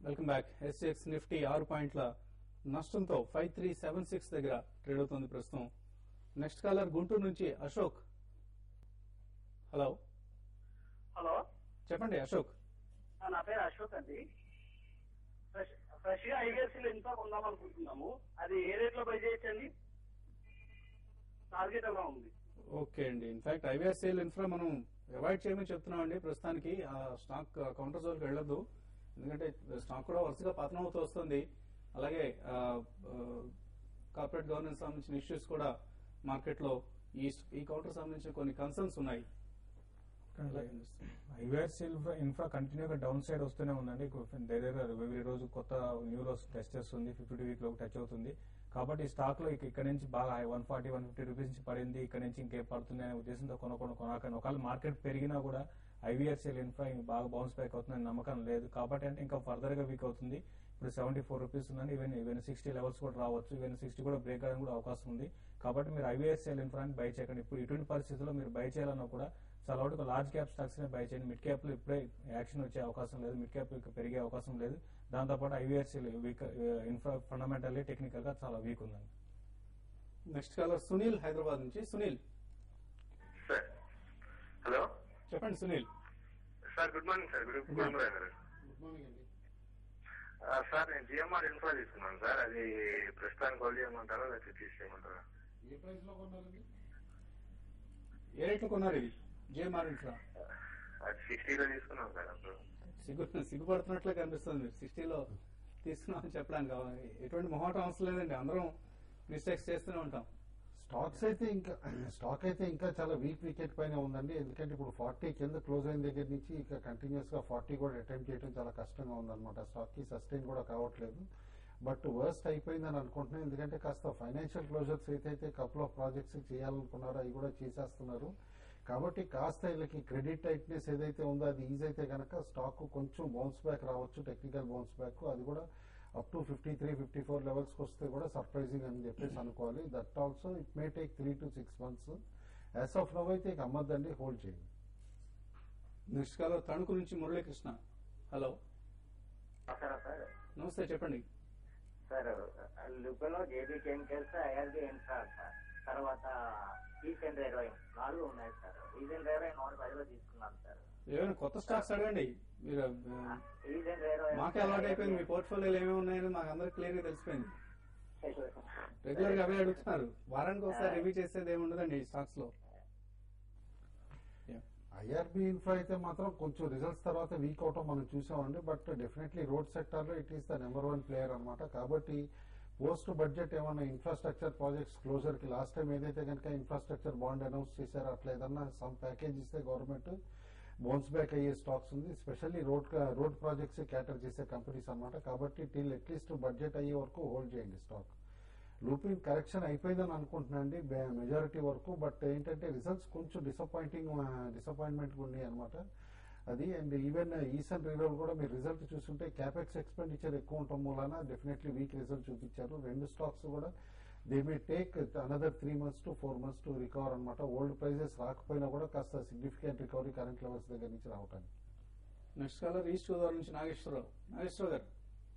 Welcome back SX Nifty ఆరు పాయింట్ల నష్టంతో ఫైవ్ త్రీ సెవెన్ సిక్స్ దగ్గర ట్రేడ్ అవుతుంది ప్రస్తుతం నెక్స్ట్ కాలర్ గుంటూరు నుంచి అశోక్ హలో హలో చెప్పండి అశోక్ ఆ, నా పేరు అశోక్ అండి ఫ్రెష్ ఫ్రెష్ గా ఐవిఎస్సీ ఎంత కొందాం అనుకుంటున్నాము అది ఏ రేట్ లో బై చేయొచ్చండి టార్గెట్ ఎలా ఉంది ఓకే అండి ఇన్ఫాక్ట్ ఐవీఎస్ఎల్ ఇన్ఫ్రా మనం అవాయిడ్ చేయమని చెప్తున్నాం అండి ప్రస్తుతానికి ఆ స్టాక్ కౌంటర్ జోన్కి వెళ్ళొద్దు ఎందుకంటే స్టాక్ కూడా వరుసగా పతనం అవుతూ వస్తుంది అలాగే కార్పొరేట్ గవర్నెన్స్ సంబంధించిన ఇష్యూస్ కూడా మార్కెట్ లో ఈ ఈ కౌంటర్ సంబంధించిన కొన్ని కన్సర్న్స్ ఉన్నాయి ఎలా కనిపిస్తుంది? ఐవేర్స్ ఇన్ఫ్రా ఇన్ఫ్రా కంటిన్యూగా డౌన్ సైడ్ వస్తూనే ఉందండి దగ్గర ఎవ్రీ రోజు కొత్త న్యూరోస్ టెస్ట్ చేస్తుంది ఫిఫ్టీ వీక్ లో టచ్ అవుతుంది కాబట్టి ఈ స్టాక్ లో ఇక- ఇక్కడ నుంచి బాగా one forty one fifty rupees నుంచి పడింది ఇక్కడ నుంచి ఇంకే పడుతుంది అనే ఉద్దేశంతో కొనుక్కొని కొనాకని ఒకవేళ మార్కెట్ పెరిగినా కూడా ఐవీఆర్సీఎల్ ఇన్ఫ్రా ఇంక బాగా బౌన్స్ బ్యాక్ అవుతుందని నమ్మకం లేదు కాబట్టి అంటే ఇంకా ఫర్దర్ గా వీక్ అవుతుంది ఇప్పుడు సెవెంటీ ఫోర్ రూపీస్ ఉందండి ఈవెన్ ఈవెన్ సిక్స్టీ లెవెల్స్ కూడా రావచ్చు ఈవెన్ సిక్స్టీ కూడా బ్రేక్ అవ్వడానికి కూడా అవకాశం ఉంది కాబట్టి మీరు ఐవీఎస్ఎల్ ఇన్ఫ్రాని బై చేయకండి ఇప్పుడు ఇటువంటి పరిస్థితుల్లో మీరు బై చేయాలన్నా కూడా చాలా వరకు లార్జ్ క్యాప్ స్టాక్స్ ని బై చేయండి మిడ్ క్యాప్ లో ఇప్పుడే యాక్షన్ వచ్చే అవకాశం లేదు మిడ్ క్యాప్ పెరిగే అవకాశం లేదు దాంతోపాటు IVSL weak infra fundamentally technical గా చాలా వీక్ ఉందండి నెక్స్ట్ కాలర్ సునీల్ హైదరాబాద్ నుంచి సునీల్ సార్ హలో చెప్పండి Sunil sir good morning sir good good morning garu good morning అండి ఆ, సార్ నేను జిఎంఆర్ ఇన్ఫ్రా తీసుకున్నాను సార్ అది ప్రస్తుతానికి హోల్డ్ చేయమంటారా లేకపోతే తీసేయమంటారా ఏ ప్రైస్ లో కొన్నారండి ఏ రేట్లో కొన్నారు ఇది జేఎంఆర్ ఇన్ఫ్రా అది సిక్స్టీలో తీసుకున్నాను సార్ అప్పుడు సిగ్గు సిగ్గుపడుతున్నట్లే కనిపిస్తుంది మీరు సిక్స్టీలో తీసుకున్నామని చెప్పడానికి కావాలి. ఎటువంటి మొహమాటం అవసరం లేదండి అందరం మిస్టేక్స్ చేస్తూనే ఉంటాం స్టాక్స్ అయితే ఇంకా స్టాక్ అయితే ఇంకా చాలా వీక్ వికెట్ పైన ఉందండి ఎందుకంటే ఇప్పుడు ఫార్టీ కింద క్లోజ్ అయిన దగ్గర నుంచి ఇక కంటిన్యూస్ గా ఫార్టీ కూడా అటెంప్ట్ చేయడం చాలా కష్టంగా ఉందన్నమాట స్టాక్ కి సస్టైన్ కూడా కావట్లేదు బట్ వర్స్ట్ అయిపోయిందని అనుకుంటున్నాను ఎందుకంటే కాస్త ఫైనాన్షియల్ క్లోజర్స్ అయితే కపుల్ ఆఫ్ ప్రాజెక్ట్స్ చేయాలనుకున్నారో అవి కూడా చేసేస్తున్నారు కాబట్టి కాస్త వీళ్ళకి క్రెడిట్ టైట్నెస్ ఏదైతే ఉందో అది ఈజ్ అయితే కనుక స్టాక్ కొంచెం బౌన్స్ బ్యాక్ రావచ్చు టెక్నికల్ బౌన్స్ బ్యాక్ అది కూడా up to fifty three fifty four levels వస్తే కూడా సర్ప్రైజింగ్ అని చెప్పేసి అనుకోవాలి that also it may take three to six months as of now అయితే ఇక అమ్మద్దండి హోల్డ్ చేయండి నెక్స్ట్ కాలర్ తణుకు నుంచి మురళీకృష్ణ హలో సార్ సార్ నమస్తే చెప్పండి సార్ లుకలో JB chemicals IRB infra sir తర్వాత ఈసెంట్ ఇరవై నాలుగు ఉన్నాయి సార్ ఈసెంట్ ఇరవై నాలుగు పదిలో తీసుకున్నాను సార్ ఏమైనా కొత్త స్టాక్స్ అడగండి మీరు ఆ, ఈసెంట్ ఇరవై మాకే అలవాటు అయిపోయింది మీ పోర్ట్ఫోలియోలో ఏమేమి ఉన్నాయని మాకు అందరికి క్లియర్ గా తెలిసిపోయింది రెగ్యులర్ గా అవే అడుగుతున్నారు వారానికి ఒకసారి రివ్యూ చేసేది ఏమి ఉండదండి ఈ స్టాక్స్ లో Yeah. ఐఆర్బి ఇన్ఫ్రా అయితే మాత్రం కొంచెం రిజల్ట్స్ తర్వాత వీక్ అవటం మనం చూసామండి బట్ డెఫినెట్లీ రోడ్ సెక్టర్ లో it is the number one player అనమాట కాబట్టి పోస్ట్ బడ్జెట్ ఏమన్నా ఇన్ఫ్రాస్ట్రక్చర్ ప్రాజెక్ట్స్ క్లోజర్ కి లాస్ట్ టైం ఏదైతే కనుక ఇన్ఫ్రాస్ట్రక్చర్ బాండ్ అనౌన్స్ చేశారో అట్లా ఏదన్నా సమ్ ప్యాకేజ్ ఇస్తే గవర్నమెంట్ బౌన్స్ బ్యాక్ అయ్యే స్టాక్స్ ఉంది specially road road projects cater చేసే కంపెనీస్ అన్నమాట కాబట్టి టిల్ అట్లీస్ట్ బడ్జెట్ అయ్యే వరకు హోల్డ్ చేయండి స్టాక్ లూపింగ్ కరెక్షన్ అయిపోయిందని అనుకుంటున్నాను అండి మెజారిటీ వరకు బట్ ఏంటంటే రిజల్ట్స్ కొంచెం డిసప్పాయింటింగ్ డిసప్పాయింట్మెంట్ ఉన్నాయి అనమాట అది అండ్ ఈవెన్ ఈసన్ రీరోల్ కూడా మీరు రిజల్ట్ చూస్తుంటే క్యాపెక్స్ ఎక్స్పెండిచర్ ఎక్కువ ఉండటం మూలన డెఫినెట్లీ వీక్ రిజల్ట్ చూపించారు రెండు స్టాక్స్ కూడా they may take another three months to four months to recover అనమాట ఓల్డ్ ప్రైజెస్ రాకపోయినా కూడా కాస్త సిగ్నిఫికెంట్ రికవరీ కరెంట్ లెవెల్స్ దగ్గర నుంచి రావటానికి నెక్స్ట్ కాలర్ ఈస్ట్ గోదావరి నుంచి నాగేశ్వరరావు నాగేశ్వరరావు గారు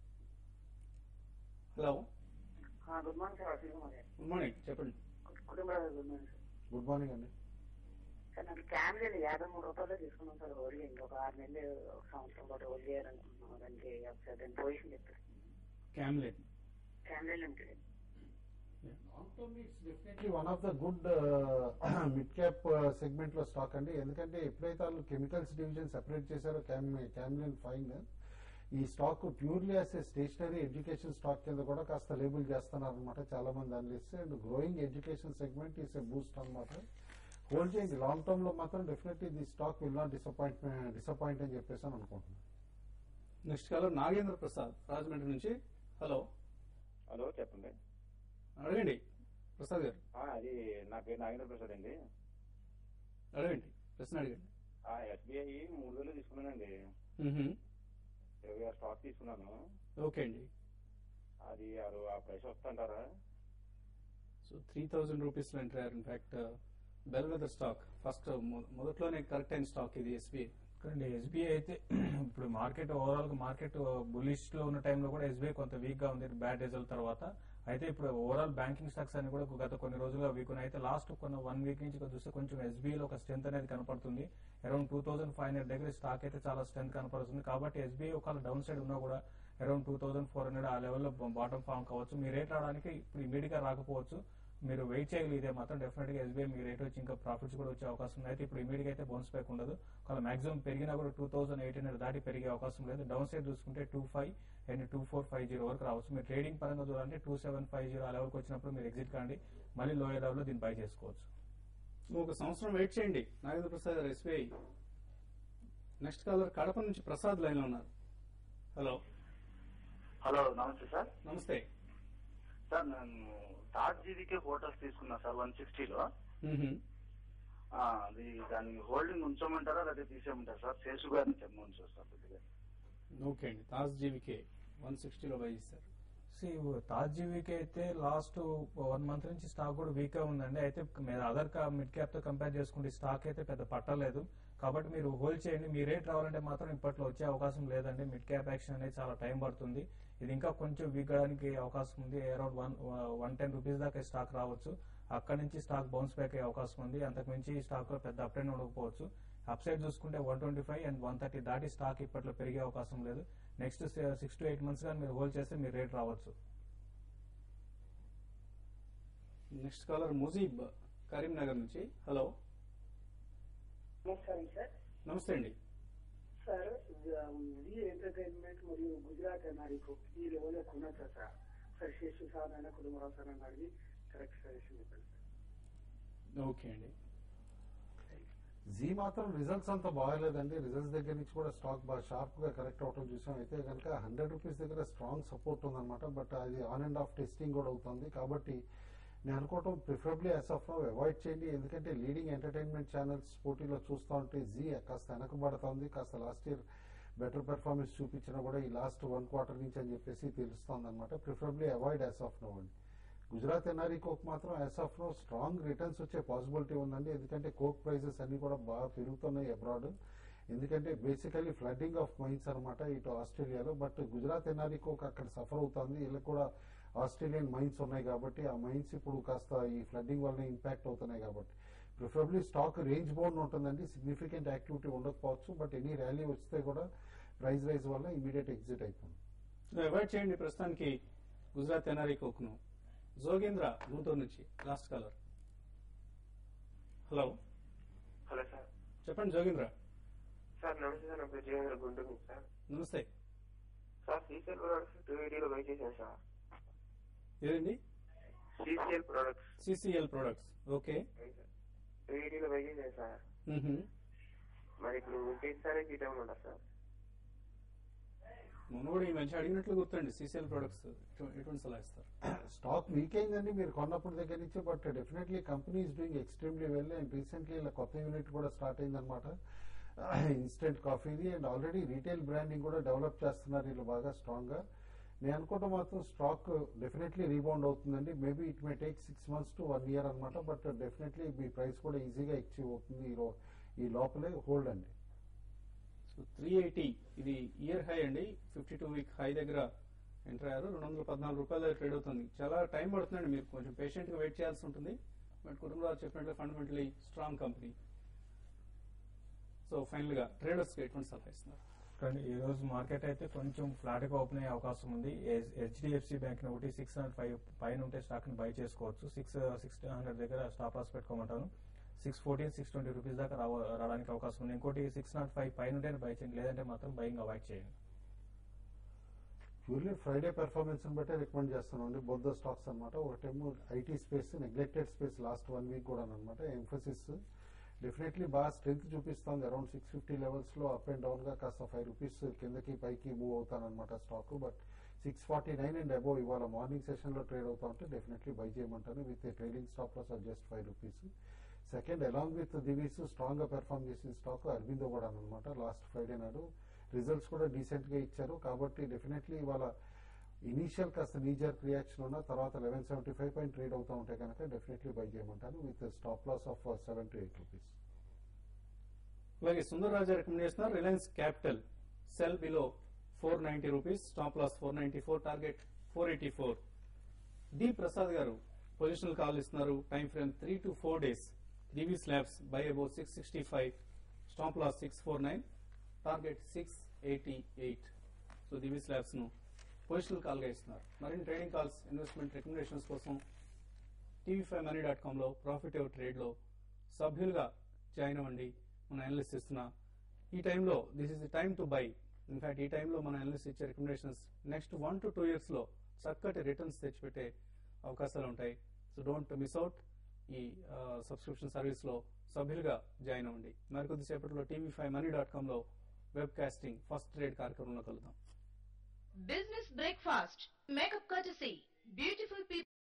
హలో గుడ్ మార్నింగ్ సార్ అసలు మరి గుడ్ మార్నింగ్ చెప్పండి కుటుంబ good morning sir good morning అండి సార్ నాకు క్యామ్లీన్ యాభై మూడు రూపాయలు తీసుకున్నాం సార్ హోల్డ్ ఇంకొక ఆరు నెలలు ఒక సంవత్సరం పాటు హోల్డ్ చేయాలనుకుంటున్నాం దానికి ఒకసారి దాని పొజిషన్ చెప్తారు క్యామ్లెట్ Camlin limited long term it's definitely one of the good mid cap segment లో స్టాక్ అండి ఎందుకంటే ఎప్పుడైతే వాళ్ళు కెమికల్స్ డివిజన్ సెపరేట్ చేశారో క్యామ్లిన్ ఫైన్ ఈ stock purely as a stationery education stock కింద కూడా కాస్త లేబుల్ చేస్తున్నారు అనమాట చాలా మంది analyst and growing education segment is a boost అనమాట హోల్డ్ చేయండి లాంగ్ టర్మ్ లో మాత్రం definitely the stock will not disappoint disappoint అని చెప్పేసి అని అనుకుంటున్నాను నెక్స్ట్ కాలర్ నాగేంద్ర ప్రసాద్ రాజమండ్రి నుంచి హలో హలో చెప్పండి అడగండి ప్రసాద్ గారు ఆ, అది నా పేరు నాగేంద్ర ప్రసాద్ అండి అడగండి ప్రశ్న అడగండి ఆ ఎస్బీఐ మూడు వేలు తీసుకున్నానండి మ్మ్హ. ఇరవై ఆరు స్టాక్ తీసుకున్నాను ఓకే అండి అది ఆరు ఆ ప్రైస్ వస్తుంటారా సో త్రీ థౌజండ్ రూపీస్ లో ఎంటర్ అయ్యారు in fact bellwether stock first మొదట్లోనే కరెక్ట్ అయిన స్టాక్ ఇది ఎస్బీఐ కానీ ఎస్బీఐ అయితే ఇప్పుడు మార్కెట్ ఓవరాల్ గా మార్కెట్ బులిష్ లో ఉన్న టైంలో కూడా ఎస్బీఐ కొంత వీక్ గా ఉంది బ్యాడ్ రిజల్ట్ తర్వాత అయితే ఇప్పుడు ఓవరాల్ బ్యాంకింగ్ స్టాక్స్ అని కూడా గత కొన్ని రోజులుగా వీక్ ఉన్నాయి అయితే లాస్ట్ కొన్ని వన్ వీక్ నుంచి చూస్తే కొంచెం ఎస్బీఐ లో ఒక స్ట్రెంత్ అనేది కనపడుతుంది around two thousand five hundred దగ్గర స్టాక్ అయితే చాలా స్ట్రెంత్ కనపడుతుంది కాబట్టి ఎస్బీఐ ఒకవేళ డౌన్ సైడ్ ఉన్నా కూడా around two thousand four hundred ఆ లెవెల్లో బాటమ్ ఫామ్ కావచ్చు మీ రేట్ రావడానికి ఇప్పుడు ఇమీడియట్ గా రాకపోవచ్చు మీరు వెయిట్ చేయగలిగితే మాత్రం డెఫినెట్ గా ఎస్బీఐ మీ రేట్ వచ్చి ఇంకా ప్రాఫిట్స్ కూడా వచ్చే అవకాశం ఉంది అయితే ఇప్పుడు ఇమీడియట్ అయితే బౌన్స్ బ్యాక్ ఉండదు ఒకవేళ మాక్సిమం పెరిగినా కూడా టూ థౌసండ్ ఎయిట్ హండ్రెడ్ దాటి పెరిగే అవకాశం లేదు డౌన్ సైడ్ చూసుకుంటే two five and two four five zero వరకు రావచ్చు మీరు ట్రేడింగ్ పరంగా చూడాలంటే టూ సెవెన్ ఫైవ్ జీరో ఆ లెవెల్కి వచ్చినప్పుడు మీరు ఎగ్జిట్ కాండి మళ్ళీ లోయర్ లెవెల్లో దీన్ని బై చేసుకోవచ్చు ఒక సంవత్సరం వెయిట్ చేయండి నాగేంద్ర ప్రసాద్ గారు ఎస్బీఐ నెక్స్ట్ కాలర్ కడప నుంచి ప్రసాద్ లైన్ లో ఉన్నారు హలో హలో నమస్తే సార్ నమస్తే సార్ నేను థర్డ్ జీబీకే హోటల్స్ తీసుకున్నా సార్ వన్ సిక్స్టీలో మ్మ్హమ్. అది దాన్ని హోల్డింగ్ ఉంచమంటారా లేదా తీసేయమంటారా సార్ శేషు గారిని చెప్పమని సార్ కొద్దిగా ఓకే అండి తాజ్ జీవికే వన్ సిక్స్టీలో బై చేస్తారు సి తాజ్ జీవీకి అయితే లాస్ట్ వన్ మంత్ నుంచి స్టాక్ కూడా వీక్ గా ఉందండి అయితే మీరు అదర్ మిడ్ క్యాప్ తో కంపేర్ చేసుకుంటే స్టాక్ అయితే పెద్ద పట్టలేదు కాబట్టి మీరు హోల్డ్ చేయండి మీ రేట్ రావాలంటే మాత్రం ఇప్పట్లో వచ్చే అవకాశం లేదండి మిడ్ క్యాప్ యాక్షన్ అనేది చాలా టైం పడుతుంది ఇది ఇంకా కొంచెం వీక్ అవడానికి అవకాశం ఉంది around one one ten rupees దాకా ఈ స్టాక్ రావచ్చు అక్కడ నుంచి స్టాక్ బౌన్స్ బ్యాక్ అయ్యే అవకాశం ఉంది అంతకు మించి ఈ స్టాక్ లో పెద్ద అప్ అండ్ ఉండకపోవచ్చు అప్ సైడ్ చూసుకుంటే one twenty five and one thirty దాటి స్టాక్ ఇప్పట్లో పెరిగే అవకాశం లేదు next six to eight months కానీ మీరు హోల్డ్ చేస్తే మీ రేట్ రావచ్చు నెక్స్ట్ కాలర్ ముజీబ్ కరీంనగర్ నుంచి హలో నమస్కారం సార్ నమస్తే అండి సార్ జీ ఎంటర్టైన్మెంట్ మరియు గుజరాత్ ఎన్ఆర్ఈకు ఈ లెవెల్లో కొనొచ్చా సార్ సార్ శేషు సాధారణ కుటుంబరావు సార్ అని అడిగి కరెక్ట్ సజెషన్ ఇవ్వండి సార్ ఓకే అండి జీ మాత్రం రిజల్ట్స్ అంత బాగాలేదండి రిజల్ట్స్ దగ్గర నుంచి కూడా స్టాక్ బాగా షార్ప్ గా కరెక్ట్ అవటం చూసాం అయితే కనుక హండ్రెడ్ రూపీస్ దగ్గర స్ట్రాంగ్ సపోర్ట్ ఉందన్నమాట బట్ అది ఆన్ అండ్ ఆఫ్ టెస్టింగ్ కూడా అవుతుంది కాబట్టి నేను అనుకోవటం preferably as of now avoid చేయండి ఎందుకంటే లీడింగ్ ఎంటర్టైన్మెంట్ ఛానల్స్ పోటీలో చూస్తూ ఉంటే జీ కాస్త వెనకబడుతోంది కాస్త లాస్ట్ ఇయర్ బెటర్ పెర్ఫార్మెన్స్ చూపించినా కూడా ఈ లాస్ట్ వన్ క్వార్టర్ నుంచి అని చెప్పేసి తెలుస్తోంది అనమాట preferably avoid as of now అండి గుజరాత్ ఎన్ఆర్ఈ కోక్ మాత్రం as of now strong returns వచ్చే పాసిబిలిటీ ఉందండి ఎందుకంటే కోక్ ప్రైజెస్ అన్ని కూడా బాగా పెరుగుతున్నాయి అబ్రాడ్ ఎందుకంటే బేసికలీ ఫ్లడ్డింగ్ ఆఫ్ మైన్స్ అనమాట ఇటు ఆస్ట్రేలియాలో బట్ గుజరాత్ ఎన్ఆర్ఈ కోక్ అక్కడ సఫర్ అవుతుంది వీళ్ళకి కూడా ఆస్ట్రేలియన్ మైన్స్ ఉన్నాయి కాబట్టి ఆ మైన్స్ ఇప్పుడు కాస్త ఈ ఫ్లడ్డింగ్ వల్ల ఇంపాక్ట్ అవుతున్నాయి కాబట్టి ప్రిఫరబ్లీ స్టాక్ రేంజ్ బౌండ్ ఉంటుందండి సిగ్నిఫికెంట్ యాక్టివిటీ ఉండకపోవచ్చు బట్ ఎనీ ర్యాలీ వస్తే కూడా ప్రైస్ రైజ్ వల్ల ఇమీడియట్ ఎగ్జిట్ అయిపోయింది అవాయిడ్ చేయండి ప్రస్తుతానికి గుజరాత్ ఎన్ఆర్ఈ కోక్ను జోగేంద్ర గుంటూరు నుంచి last caller hello hello sir చెప్పండి జోగేంద్ర సార్ నమస్తే సార్ నా పేరు జీవేంద్ర గుంటూరు నుంచి సార్ నమస్తే సార్ సీసీఎల్ ప్రొడక్ట్స్ టూ ఎయిటీలో బై చేశాను సార్ ఏదండి CCL products CCL products okay two ఎయిటీలో బై చేశాను సార్ మరి ఇప్పుడు ఇంకేసారి ఈ టైంలో ఉంటారు సార్ మొన్న కూడా ఈ మధ్య అడిగినట్లు గుర్తండి సిసిఎల్ ప్రొడక్ట్స్ ఎటువంటి సలహా ఇస్తారు స్టాక్ వీక్ అయిందండి మీరు కొన్నప్పుడు దగ్గర నుంచి but definitely company is doing extremely well and recently ఇలా కొత్త యూనిట్ కూడా స్టార్ట్ అయిందనమాట ఇన్స్టెంట్ కాఫీది అండ్ ఆల్రెడీ రీటైల్ బ్రాండింగ్ కూడా డెవలప్ చేస్తున్నారు వీళ్ళు బాగా స్ట్రాంగ్ గా నేను అనుకుంటే మాత్రం స్టాక్ డెఫినెట్లీ రీబౌండ్ అవుతుందండి maybe it may take six months to one year అనమాట బట్ డెఫినెట్లీ మీ ప్రైస్ కూడా ఈజీగా అచీవ్ అవుతుంది ఈ రో- ఈ లోపలే హోల్డ్ అండి సో త్రీ ఎయిటీ ఇది ఇయర్ హై అండి ఫిఫ్టీ టూ వీక్ హై దగ్గర ఎంటర్ అయ్యారు రెండు వందల పద్నాలుగు రూపాయలు ట్రేడ్ అవుతుంది చాలా టైం పడుతుందండి మీరు కొంచెం పేషెంట్ గా వెయిట్ చేయాల్సి ఉంటుంది బట్ కుటుంబరావు చెప్పినట్లు fundamentally strong company so final గా ట్రేడర్స్ కి ఎటువంటి సలహా ఇస్తున్నారు కానీ ఈ రోజు మార్కెట్ అయితే కొంచెం ఫ్లాట్ గా ఓపెన్ అయ్యే అవకాశం ఉంది హెచ్డిఎఫ్సి బ్యాంక్ ఒకటి సిక్స్ హండ్రెడ్ ఫైవ్ పైన ఉంటే స్టాక్ ని బై చేసుకోవచ్చు సిక్స్ సిక్స్ హండ్రెడ్ దగ్గర స్టాప్ లాస్ పెట్టుకోమంటాను six fourteen six twenty rupees దాకా రావ- రావడానికి అవకాశం ఉంది ఇంకోటి సిక్స్ నాట్ ఫైవ్ పైన ఉంటే బై చేయండి లేదంటే మాత్రం బయింగ్ అవాయిడ్ చేయండి ప్యూర్లీ ఫ్రైడే పెర్ఫార్మెన్స్ బట్టే రికమెండ్ చేస్తున్నాం అండి బొద్ద స్టాక్స్ అనమాట ఒకటేమో IT space neglected space last one week కూడా అనమాట ఎంఫోసిస్ డెఫినెట్లీ బాగా స్ట్రెంత్ చూపిస్తుంది అరౌండ్ సిక్స్ ఫిఫ్టీ లెవెల్స్ లో అప్ అండ్ డౌన్ గా కాస్త ఫైవ్ రూపీస్ కిందకి పైకి మూవ్ అవుతానమాట stock but six forty nine and above ఇవాళ మార్నింగ్ సెషన్ లో ట్రేడ్ అవుతా ఉంటే డెఫినెట్లీ బై చేయమంటాను with trading stop loss just five rupees second along with Divis strong గా పెర్ఫార్మ్ చేసిన స్టాక్ అరవిందో కూడా అనమాట లాస్ట్ ఫ్రైడే నాడు రిజల్ట్స్ కూడా డీసెంట్ గా ఇచ్చారు కాబట్టి డెఫినెట్లీ ఇవాళ ఇనీషియల్ కాస్త నీజర్ రియాక్షన్ ఉన్న తర్వాత eleven seventy five point trade అవుతా ఉంటే కనుక డెఫినెట్లీ బై చేయమంటాను with stop loss of seven to eight rupees అలాగే సుందర్ రాజా రికమెండ్ చేస్తున్నారు Reliance capital sell below four ninety rupees stop loss four ninety four target four eighty four D Prasad గారు positional call ఇస్తున్నారు time frame three to four days DV slabs buy about six sixty five stop loss six four nine target six eighty eight so DV slabs ను positional call గా ఇస్తున్నారు మరిన్ని trading calls investment recommendations కోసం TV five money dot com లో profit ever trade లో సభ్యులుగా join అవ్వండి మన అనలిస్ట్ ఇస్తున్న ఈ టైంలో this is the time to buy in fact ఈ టైంలో మన అనలిస్ట్ ఇచ్చే recommendations next one to two years లో చక్కటి రిటర్న్స్ తెచ్చిపెట్టే అవకాశాలు ఉంటాయి సో డోంట్ మిస్ అవుట్ ఈ సబ్స్క్రిప్షన్ సర్వీస్ లో సభ్యులుగా జాయిన్ అవ్వండి మరికొద్ది సేపట్లో TV five money dot com లో వెబ్ కాస్టింగ్ ఫస్ట్ ట్రేడ్ కార్యక్రమంలో కలుద్దాం Business breakfast. Make up courtesy. Beautiful people.